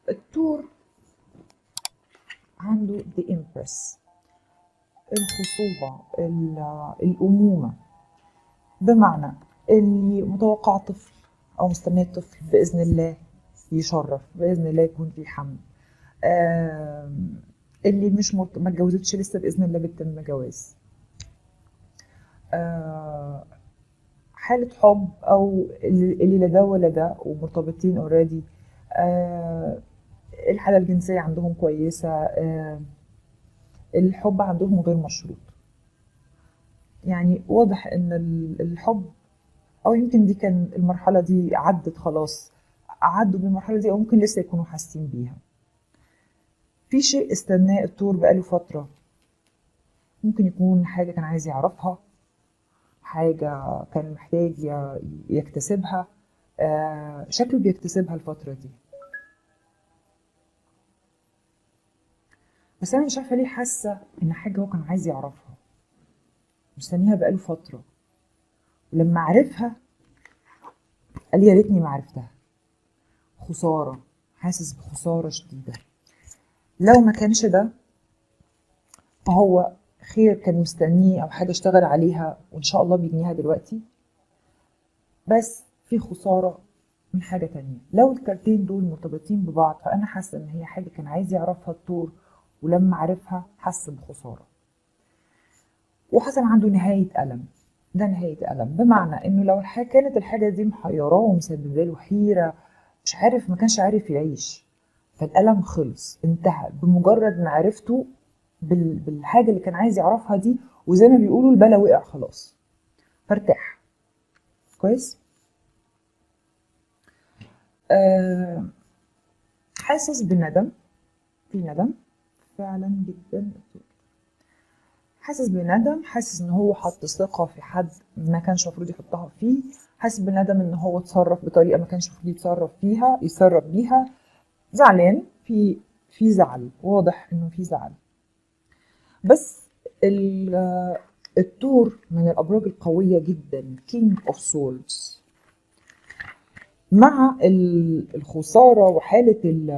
التور عنده the impress الخصوبة ال- الأمومة بمعنى اللي متوقع طفل أو مستنية طفل بإذن الله يشرف بإذن الله يكون في حمل آم، اللي مش مرت... ما اتجوزتش لسه بإذن الله بتتم جواز آه، حالة حب أو اللي اللي لا ده ولا ده ومرتبطين اوريدي الحالة الجنسية عندهم كويسة آه، الحب عندهم غير مشروط يعني واضح ان ال- الحب او يمكن دي كان المرحله دي عدت خلاص عدوا بالمرحله دي او ممكن لسه يكونوا حاسين بيها في شيء استناه الطور بقاله فتره ممكن يكون حاجه كان عايز يعرفها حاجه كان محتاج ي- يكتسبها آه، شكله بيكتسبها الفتره دي بس انا مش عارفه ليه حاسه ان حاجه هو كان عايز يعرفها مستنيها بقاله فتره ولما عرفها قال يا ريتني ما عرفتها خساره حاسس بخساره شديده لو ما كانش ده فهو خير كان مستنيه او حاجه اشتغل عليها وان شاء الله بيجنيها دلوقتي بس في خساره من حاجه تانية لو الكارتين دول مرتبطين ببعض فانا حاسه ان هي حاجه كان عايز يعرفها الطور ولما عرفها حس بخساره وحصل عنده نهايه الم ده نهايه الم بمعنى انه لو الحاجة كانت الحاجه دي محيراه ومسببه له حيره مش عارف ما كانش عارف يعيش فالالم خلص انتهى بمجرد معرفته بال- بالحاجه اللي كان عايز يعرفها دي وزي ما بيقولوا البلا وقع خلاص فارتاح كويس آه حاسس بالندم في ندم فعلا جدا حاسس بندم حاسس ان هو حط ثقه في حد ما كانش المفروض يحطها فيه حاسس بندم ان هو اتصرف بطريقه ما كانش المفروض يتصرف فيها يتصرف بيها زعلان في في زعل واضح انه في زعل بس ال- التور من الابراج القويه جدا King of Swords مع ال- الخساره وحاله ال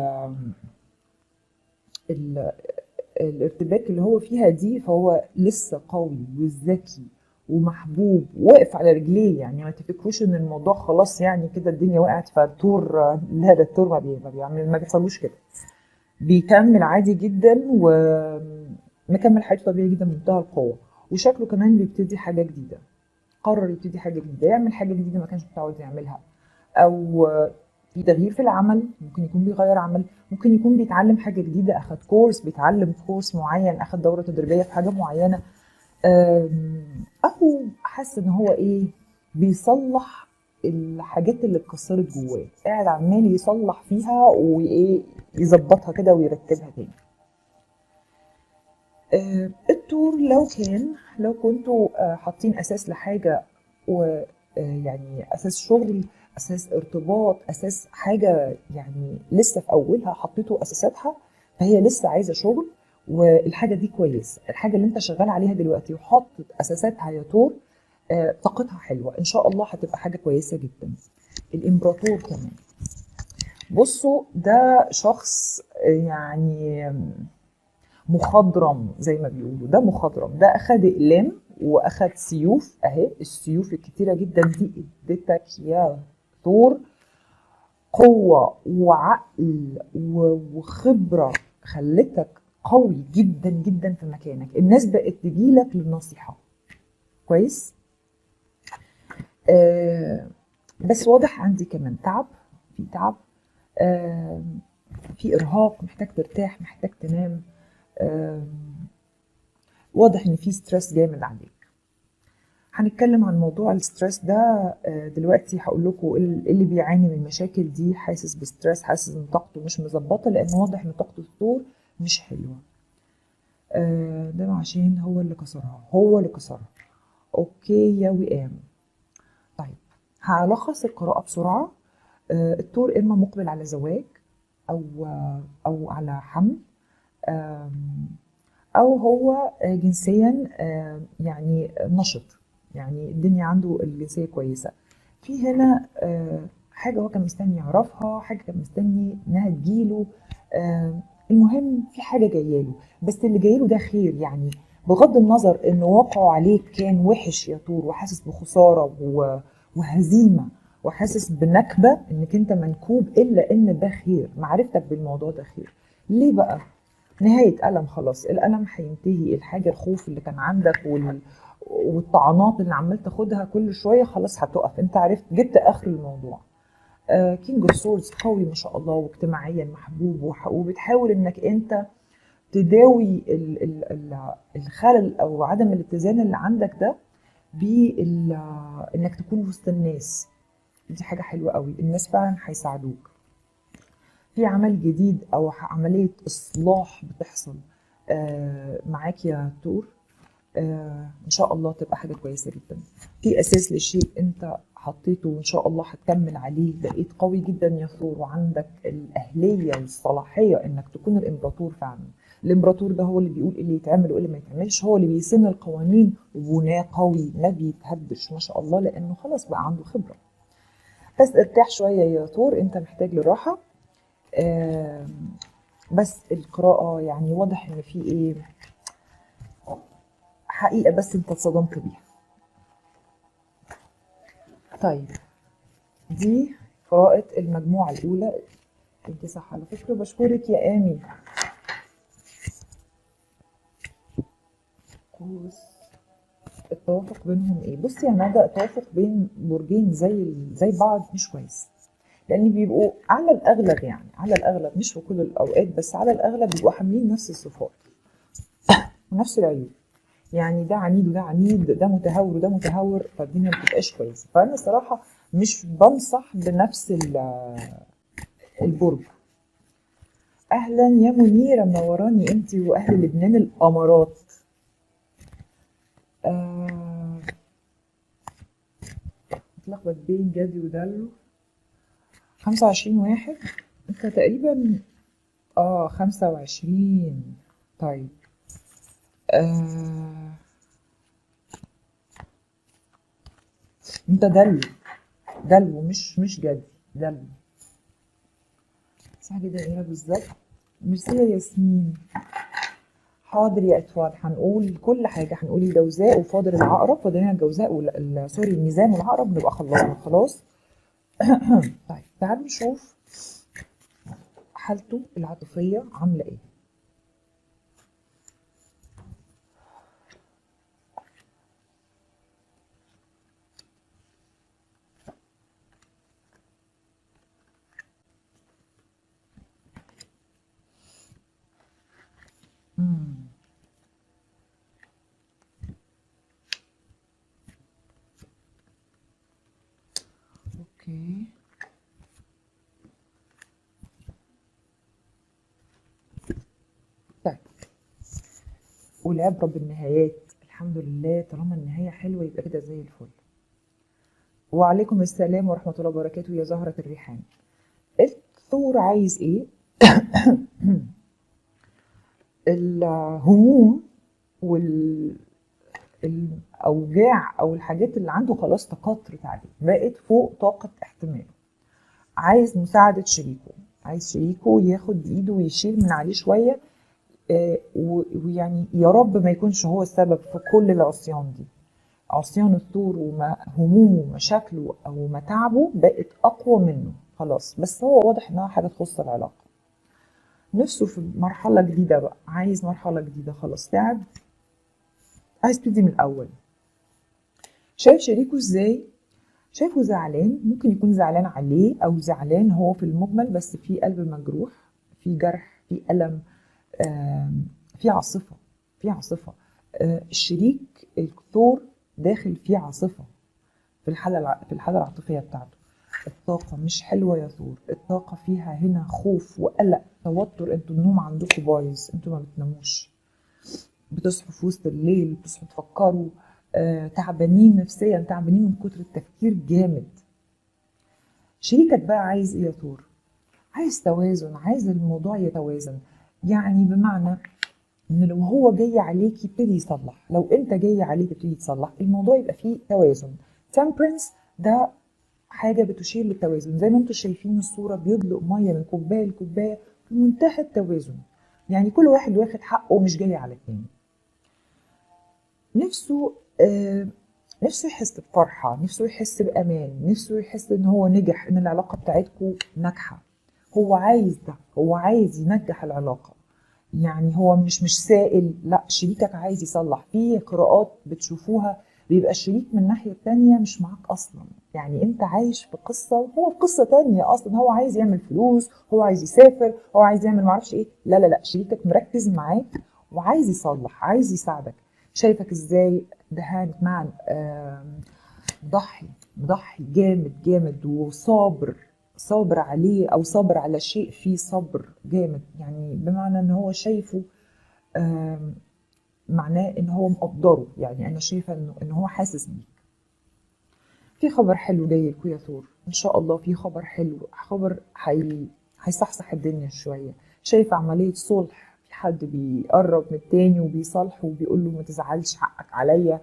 ال الارتباك اللي هو فيها دي فهو لسه قوي وذكي ومحبوب واقف على رجليه يعني ما تفكروش ان الموضوع خلاص يعني كده الدنيا وقعت فالتور لا ده التور ما بي- ما بيعمل ما بيحصلوش كده بيكمل عادي جدا ومكمل حياته طبيعي جدا بمنتهى القوه وشكله كمان بيبتدي حاجه جديده قرر يبتدي حاجه جديده يعمل حاجه جديده ما كانش متعود يعملها او في تغيير في العمل ممكن يكون بيغير عمل ممكن يكون بيتعلم حاجه جديده اخد كورس بيتعلم كورس معين اخد دوره تدريبيه في حاجه معينه أم، او حاسس ان هو ايه بيصلح الحاجات اللي اتكسرت جواه قاعد عمال يصلح فيها وايه يظبطها كده ويرتبها تاني آه، التور لو كان لو كنتوا آه، حاطين اساس لحاجه ويعني اساس شغل اساس ارتباط اساس حاجه يعني لسه في اولها حطيتوا اساساتها فهي لسه عايزه شغل والحاجه دي كويس الحاجه اللي انت شغال عليها دلوقتي وحاطط اساساتها يا تور آه، طاقتها حلوه ان شاء الله هتبقى حاجه كويسه جدا الامبراطور كمان بصوا ده شخص آه، يعني مخضرم زي ما بيقولوا ده مخضرم ده اخد اقلام واخد سيوف اهي السيوف الكتيره جدا دي ادتك يا ثور قوه وعقل و- وخبره خلتك قوي جدا جدا في مكانك الناس بقت تجيلك للنصيحه كويس آه بس واضح عندي كمان تعب في تعب آه في ارهاق محتاج ترتاح محتاج تنام آم، واضح ان في ستريس جامد عليك هنتكلم عن موضوع الستريس ده آه، دلوقتي هقول لكم إيه اللي بيعاني من المشاكل دي حاسس بستريس حاسس ان طاقته مش مظبطه لان واضح ان طاقته الثور مش حلوه آه، ده عشان هو اللي كسرها هو اللي كسرها اوكي يا وئام طيب هلخص القراءه بسرعه آه، الثور اما مقبل على زواج او او على حمل آم، او هو آه، جنسيا آه، يعني نشط يعني الدنيا عنده الجنسيه كويسه في هنا آه، حاجه هو كان مستني يعرفها حاجه كان مستني انها تجيله آه المهم في حاجه جايه له بس اللي جاي له ده خير يعني بغض النظر ان واقعه عليك كان وحش يا طور وحاسس بخساره و- وهزيمه وحاسس بنكبه انك انت منكوب الا ان ده خير معرفتك بالموضوع ده خير ليه بقى نهايه الم خلاص الالم هينتهي الحاجه الخوف اللي كان عندك وال... والطعنات اللي عمال تاخدها كل شويه خلاص هتقف انت عرفت جبت اخر الموضوع كينج اوف سورز قوي ما شاء الله واجتماعيا محبوب وح- وبتحاول انك انت تداوي ال- ال- ال- الخلل او عدم الاتزان اللي عندك ده بانك تكون وسط الناس دي حاجه حلوه قوي الناس فعلا هيساعدوك في عمل جديد او ح- عمليه اصلاح بتحصل آه، معاك يا تور آه، ان شاء الله تبقى حاجه كويسه جدا في اساس لشيء انت حطيته وان شاء الله هتكمل عليه بقيت قوي جدا يا ثور وعندك الاهليه والصلاحيه انك تكون الامبراطور فعلا الامبراطور ده هو اللي بيقول ايه اللي يتعمل وايه اللي ما يتعملش هو اللي بيسن القوانين وبناه قوي ما بيتهدش ما شاء الله لانه خلاص بقى عنده خبره بس ارتاح شويه يا ثور انت محتاج لراحه آم، بس القراءه يعني واضح ان في ايه حقيقه بس انت اتصدمت بيها طيب دي قراءة المجموعة الأولى انت صح على فكرة بشكرك يا آمي قوس التوافق بينهم ايه بصي يا ندى التوافق بين برجين زي زي بعض مش كويس لان بيبقوا على الاغلب يعني على الاغلب مش في كل الاوقات بس على الاغلب بيبقوا حاملين نفس الصفات ونفس العيوب يعني ده عنيد وده عنيد ده متهور وده متهور فالدنيا ما بتبقاش كويسه فانا الصراحه مش بنصح بنفس ال- البرج اهلا يا منيره منوراني انت واهل لبنان الامارات آه... اتلخبط بين جدي ودلو 25 واحد انت تقريبا اه 25 طيب آه... انت دلو دلو مش مش جدي دلو صح كده ايه بالظبط ميرسي يا ياسمين حاضر يا اطفال هنقول كل حاجه هنقول الجوزاء وفاضل العقرب فاضل لنا الجوزاء وال- ال- سوري الميزان والعقرب نبقى خلصنا خلاص طيب تعالوا نشوف حالته العاطفيه عامله ايه مم. اوكي طيب والعبرة بالنهايات الحمد لله طالما النهاية حلوة يبقى كده زي الفل وعليكم السلام ورحمة الله وبركاته يا زهرة الريحان الثور عايز ايه الهموم وال الاوجاع او الحاجات اللي عنده خلاص تكاثرت عليه بقت فوق طاقه احتماله عايز مساعده شريكه عايز شريكه ياخد بايده ويشيل من عليه شويه آه، و- ويعني يا رب ما يكونش هو السبب في كل العصيان دي عصيان الثور وهمومه ومشاكله او متاعبه بقت اقوى منه خلاص بس هو واضح انها حاجه تخص العلاقه نفسه في مرحله جديده بقى عايز مرحله جديده خلاص تعب عايز تبتدي من الاول شايف شريكه ازاي شايفه زعلان ممكن يكون زعلان عليه او زعلان هو في المجمل بس في قلب مجروح في جرح في الم آم، في عاصفه في عاصفه آه، الشريك الثور داخل في عاصفه في الحاله الع- في الحاله العاطفيه بتاعته الطاقه مش حلوه يا ثور الطاقه فيها هنا خوف وقلق توتر انتوا النوم عندكم بايظ انتوا ما بتناموش بتصحوا في وسط الليل بتصحوا تفكروا آه، تعبانين نفسيا تعبانين من كتر التفكير جامد شريكك بقى عايز ايه يا ثور عايز توازن عايز الموضوع يتوازن يعني بمعنى ان لو هو جاي عليك يبتدي يصلح لو انت جاي عليك تبتدي تصلح الموضوع يبقى فيه توازن temperance ده حاجه بتشير للتوازن زي ما انتم شايفين الصوره بيدلق ميه من كوبايه لكوبايه في منتهى التوازن يعني كل واحد واخد حقه ومش جاي على التاني نفسه آه نفسه يحس بفرحة نفسه يحس بأمان نفسه يحس إن هو نجح إن العلاقة بتاعتكم ناجحة هو عايز ده هو عايز ينجح العلاقة يعني هو مش مش سائل لا شريكك عايز يصلح في قراءات بتشوفوها بيبقى الشريك من الناحية التانية مش معاك أصلا يعني أنت عايش في قصة وهو في قصة تانية أصلا هو عايز يعمل فلوس هو عايز يسافر هو عايز يعمل معرفش إيه لا لا لا شريكك مركز معاك وعايز يصلح عايز يساعدك شايفك إزاي دهان معا مضحي مضحي جامد جامد وصابر صابر عليه او صابر على شيء فيه صبر جامد يعني بمعنى ان هو شايفه معناه ان هو مقدره يعني انا شايفه انه ان هو حاسس بيك في خبر حلو جاي لكم يا ثور ان شاء الله في خبر حلو خبر حي... هيصحصح الدنيا شويه شايفه عمليه صلح في حد بيقرب من التاني وبيصالحه وبيقول له ما تزعلش حقك عليا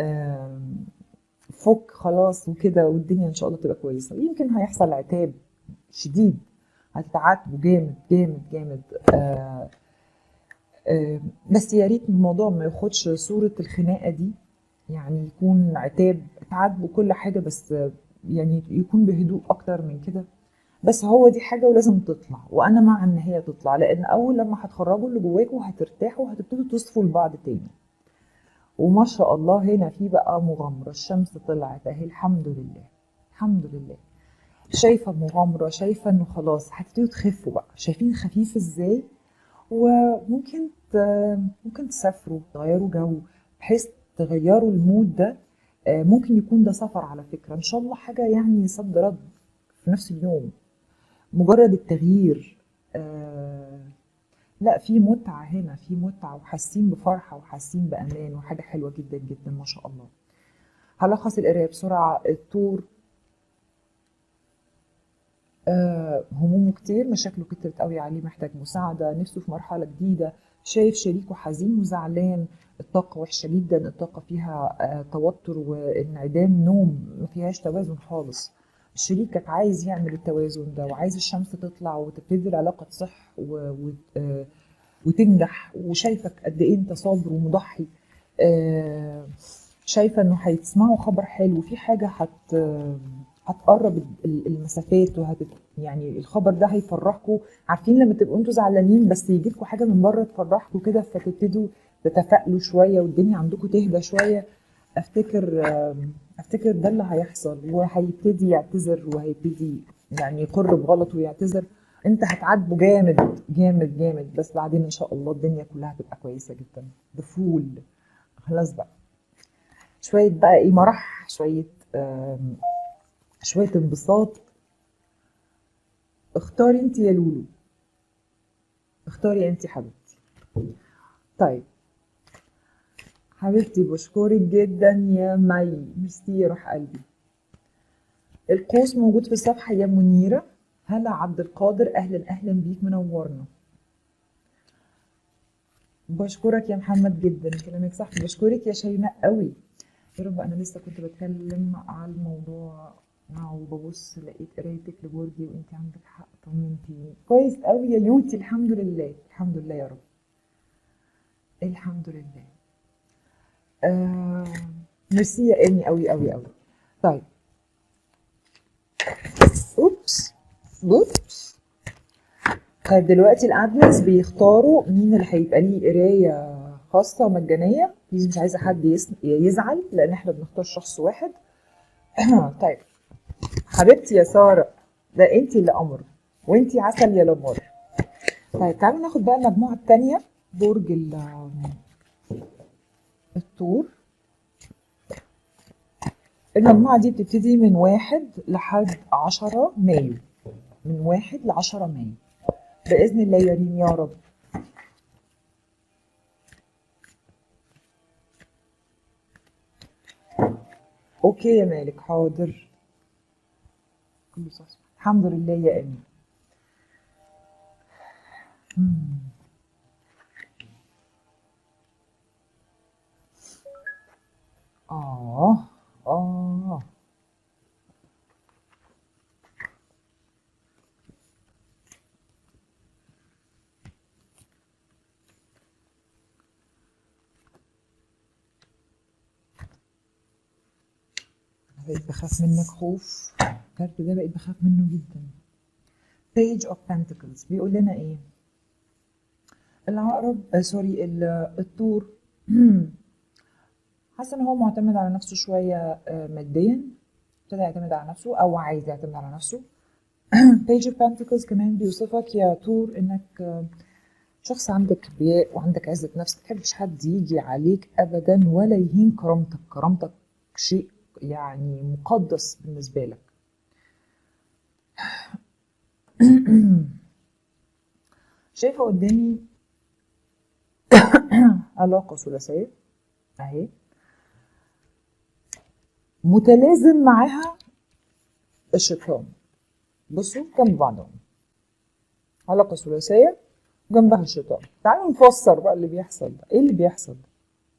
فك خلاص وكده والدنيا ان شاء الله تبقى كويسه يمكن هيحصل عتاب شديد هتتعاتبوا جامد جامد جامد آآ آآ بس يا ريت الموضوع ما ياخدش صوره الخناقه دي يعني يكون عتاب تعاتبوا كل حاجه بس يعني يكون بهدوء اكتر من كده بس هو دي حاجه ولازم تطلع وانا مع ان هي تطلع لان اول لما هتخرجوا اللي جواكوا هترتاحوا وهتبتدوا تصفوا لبعض تاني وما شاء الله هنا في بقى مغامرة الشمس طلعت اهي الحمد لله الحمد لله شايفة مغامرة شايفة انه خلاص هتبتدوا تخفوا بقى شايفين خفيف ازاي وممكن ممكن تسافروا تغيروا جو بحيث تغيروا المود ده ممكن يكون ده سفر على فكرة ان شاء الله حاجة يعني صد رد في نفس اليوم مجرد التغيير آه لا في متعة هنا في متعة وحاسين بفرحة وحاسين بأمان وحاجة حلوة جدا جدا ما شاء الله هلخص القراية بسرعة الطور آه همومه كتير مشاكله كترت قوي عليه محتاج مساعدة نفسه في مرحلة جديدة شايف شريكه حزين وزعلان الطاقة وحشة جدا الطاقة فيها آه توتر وانعدام نوم ما فيهاش توازن خالص شريكك عايز يعمل التوازن ده وعايز الشمس تطلع وتبتدي العلاقة تصح و... و... آه وتنجح وشايفك قد ايه انت صابر ومضحي آه شايفه انه هيتسمعوا خبر حلو في حاجه هت هتقرب المسافات وهت يعني الخبر ده هيفرحكم عارفين لما تبقوا انتوا زعلانين بس يجي لكم حاجه من بره تفرحكم كده فتبتدوا تتفائلوا شويه والدنيا عندكم تهدى شويه افتكر افتكر ده اللي هيحصل وهيبتدي يعتذر وهيبتدي يعني يقر بغلطه ويعتذر انت هتعاتبه جامد جامد جامد بس بعدين ان شاء الله الدنيا كلها هتبقى كويسه جدا ده فول خلاص بقى شويه بقى ايه مرح شويه شويه انبساط اختاري انت يا لولو اختاري انت حبيبتي طيب حبيبتي بشكرك جدا يا مي ميرسي يا روح قلبي القوس موجود في الصفحه يا منيره هلا عبد القادر اهلا اهلا بيك منورنا بشكرك يا محمد جدا كلامك صح بشكرك يا شيماء قوي يا رب انا لسه كنت بتكلم على الموضوع وببص لقيت قرايتك لبرجي وانت عندك حق طمنتيني كويس قوي يا يوتي الحمد لله الحمد لله يا رب الحمد لله آه ميرسي يا ايمي قوي قوي قوي طيب اوبس اوبس طيب دلوقتي الادمنز بيختاروا مين اللي هيبقى ليه قرايه خاصه مجانيه بليز مش عايزه حد يزعل لان احنا بنختار شخص واحد طيب حبيبتي يا ساره ده انت اللي قمر وانت عسل يا لمر طيب تعالوا ناخد بقى المجموعه الثانيه برج الثور المجموعة دي بتبتدي من واحد لحد عشرة مايو من واحد لعشرة مايو بإذن الله يا ريم يا رب اوكي يا مالك حاضر كله صح الحمد لله يا امين اه اه بقيت بخاف منك خوف الكارت ده بقيت بخاف منه جدا page of pentacles بيقول لنا ايه العقرب آه سوري ال- الطور حاسه ان هو معتمد على نفسه شويه آه، ماديا ابتدى يعتمد على نفسه او عايز يعتمد على نفسه page of pentacles كمان بيوصفك يا طور انك آه، شخص عندك كبرياء وعندك عزة نفس ما تحبش حد يجي عليك ابدا ولا يهين كرامتك كرامتك شيء يعني مقدس بالنسبه لك شايفه قدامي علاقه ثلاثيه اهي متلازم معاها الشيطان بصوا جنب بعضهم علاقه ثلاثيه جنبها الشيطان تعالوا نفسر بقى اللي بيحصل ده ايه اللي بيحصل ده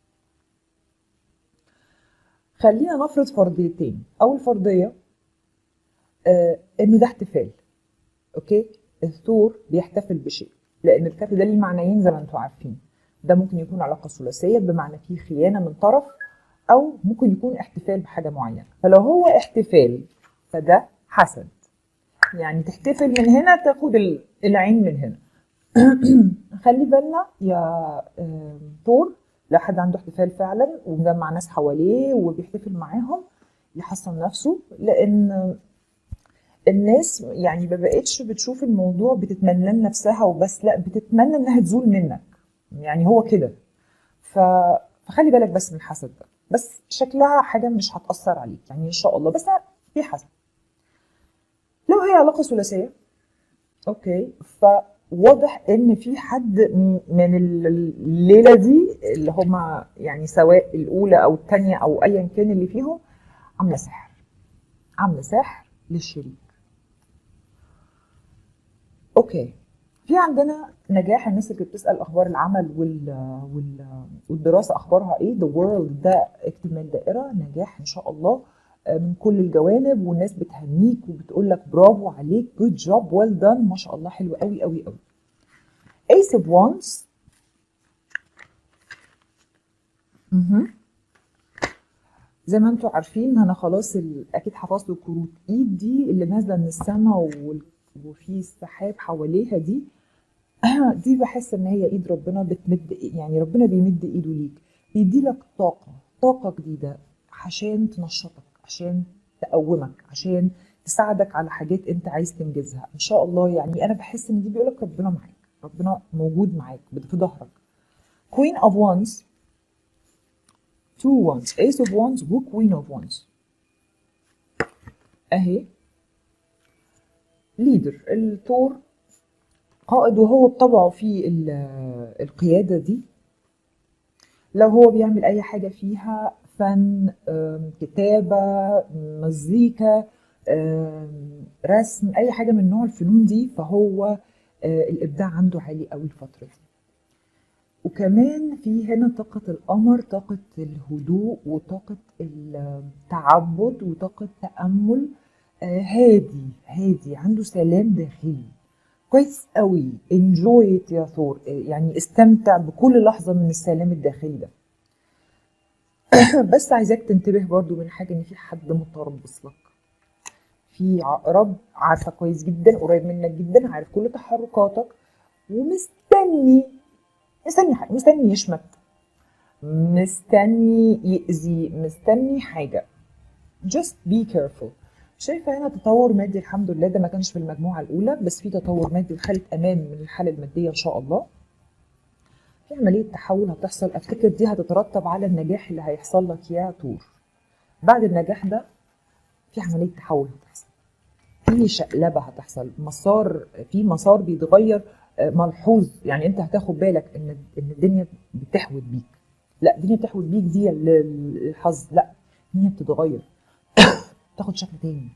خلينا نفرض فرضيتين اول فرضيه آه انه ده احتفال اوكي الثور بيحتفل بشيء لان الكارت ده ليه معنيين زي ما انتم عارفين ده ممكن يكون علاقه ثلاثيه بمعنى فيه خيانه من طرف او ممكن يكون احتفال بحاجه معينه فلو هو احتفال فده حسد يعني تحتفل من هنا تاخد ال- العين من هنا خلي بالنا يا آم، طور لو حد عنده احتفال فعلا ومجمع ناس حواليه وبيحتفل معاهم يحصن نفسه لان الناس يعني ما بقتش بتشوف الموضوع بتتمنى لنفسها وبس لا بتتمنى انها تزول منك يعني هو كده ف... فخلي بالك بس من الحسد ده بس شكلها حاجه مش هتاثر عليك يعني ان شاء الله بس في حسد لو هي علاقه ثلاثيه اوكي فواضح ان في حد م- من الليله دي اللي هما يعني سواء الاولى او الثانيه او ايا كان اللي فيهم عامله سحر عامله سحر للشريك اوكي في عندنا نجاح الناس اللي بتسال اخبار العمل وال وال والدراسه اخبارها ايه ذا وورلد ده اكتب من الدائره نجاح ان شاء الله آه، من كل الجوانب والناس بتهنيك وبتقول لك برافو عليك جود جوب ويل دان ما شاء الله حلو قوي قوي قوي ايس اوف وانس زي ما انتم عارفين انا خلاص ال... اكيد حفظت كروت ايد دي اللي نازله من السماء وال... وفي سحاب حواليها دي دي بحس ان هي ايد ربنا بتمد يعني ربنا بيمد ايده ليك بيدي لك طاقه طاقه جديده عشان تنشطك عشان تقومك عشان تساعدك على حاجات انت عايز تنجزها ان شاء الله يعني انا بحس ان دي بيقول لك ربنا معاك ربنا موجود معاك في ظهرك Queen of Wands two wands ace of wands و queen of wands اهي ليدر الثور قائد وهو بطبعه في ال- القيادة دي لو هو بيعمل أي حاجة فيها فن آم، كتابة مزيكا آم، رسم أي حاجة من نوع الفنون دي فهو آه، الإبداع عنده عالي قوي الفترة دي وكمان في هنا طاقة القمر طاقة الهدوء وطاقة التعبد وطاقة تأمل آه، هادي هادي عنده سلام داخلي كويس قوي enjoy it يا ثور آه، يعني استمتع بكل لحظة من السلام الداخلي ده بس عايزاك تنتبه برضو من حاجة ان في حد متربص لك في عقرب عارفة كويس جدا قريب منك جدا عارف كل تحركاتك ومستني مستني حاجة مستني يشمت مستني يأذي مستني حاجة just be careful شايفة هنا تطور مادي الحمد لله ده ما كانش في المجموعة الأولى بس في تطور مادي وحالة أمان من الحالة المادية إن شاء الله في عملية تحول هتحصل أفتكر دي هتترتب على النجاح اللي هيحصل لك يا طور بعد النجاح ده في عملية تحول هتحصل في شقلبة هتحصل مسار في مسار بيتغير آه، ملحوظ يعني انت هتاخد بالك ان ان الدنيا بتحود بيك لا الدنيا بتحود بيك دي ال- الحظ لا الدنيا بتتغير تاخد شكل تاني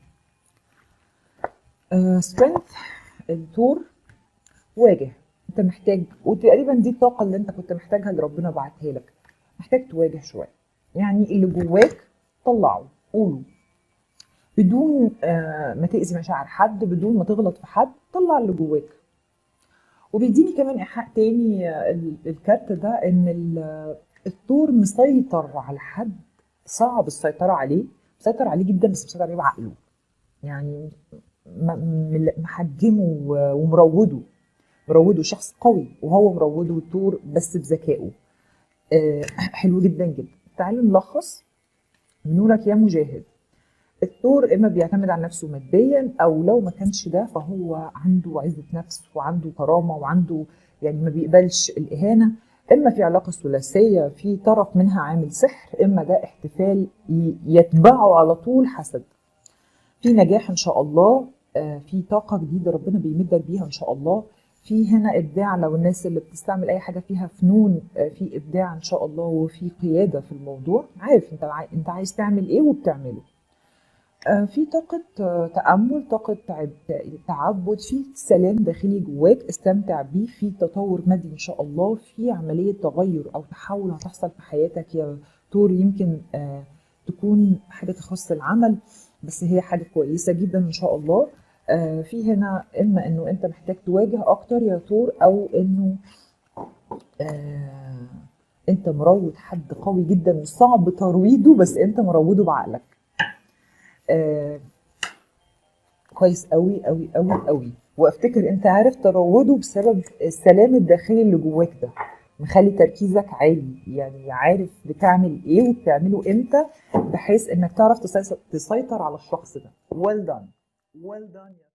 سترينث التور واجه انت محتاج وتقريبا دي الطاقه اللي انت كنت محتاجها اللي ربنا بعتها لك محتاج تواجه شويه يعني اللي جواك طلعه قوله بدون آه، ما تأذي مشاعر حد بدون ما تغلط في حد طلع اللي جواك وبيديني كمان إيحاء تاني آه، ال- الكارت ده إن ال- الثور مسيطر على حد صعب السيطرة عليه مسيطر عليه جدا بس مسيطر عليه بعقله يعني م- م- محجمه و- ومروده مروده شخص قوي وهو مروده التور بس بذكائه آه، حلو جدا جدا تعالوا نلخص نورك يا مجاهد الثور اما بيعتمد على نفسه ماديا او لو ما كانش ده فهو عنده عزه نفس وعنده كرامه وعنده يعني ما بيقبلش الاهانه اما في علاقه ثلاثيه في طرف منها عامل سحر اما ده احتفال ي- يتبعه على طول حسد في نجاح ان شاء الله آه، في طاقه جديده ربنا بيمدك بيها ان شاء الله في هنا ابداع لو الناس اللي بتستعمل اي حاجه فيها فنون آه، في ابداع ان شاء الله وفي قياده في الموضوع عارف انت عاي- انت عايز تعمل ايه وبتعمله آه، في طاقة آه، تأمل طاقة تعب- تعبد في سلام داخلي جواك استمتع بيه في تطور مادي إن شاء الله في عملية تغير أو تحول هتحصل في حياتك يا تور يمكن آه، تكون حاجة تخص العمل بس هي حاجة كويسة جدا إن شاء الله آه، في هنا إما إنه أنت محتاج تواجه أكتر يا تور أو إنه آه، أنت مروض حد قوي جدا وصعب ترويضه بس أنت مروضه بعقلك آه، كويس قوي قوي قوي قوي وافتكر انت عارف تروضه بسبب السلام الداخلي اللي جواك ده مخلي تركيزك عالي يعني عارف بتعمل ايه وبتعمله امتى بحيث انك تعرف تسيس- تسيطر على الشخص ده well done well done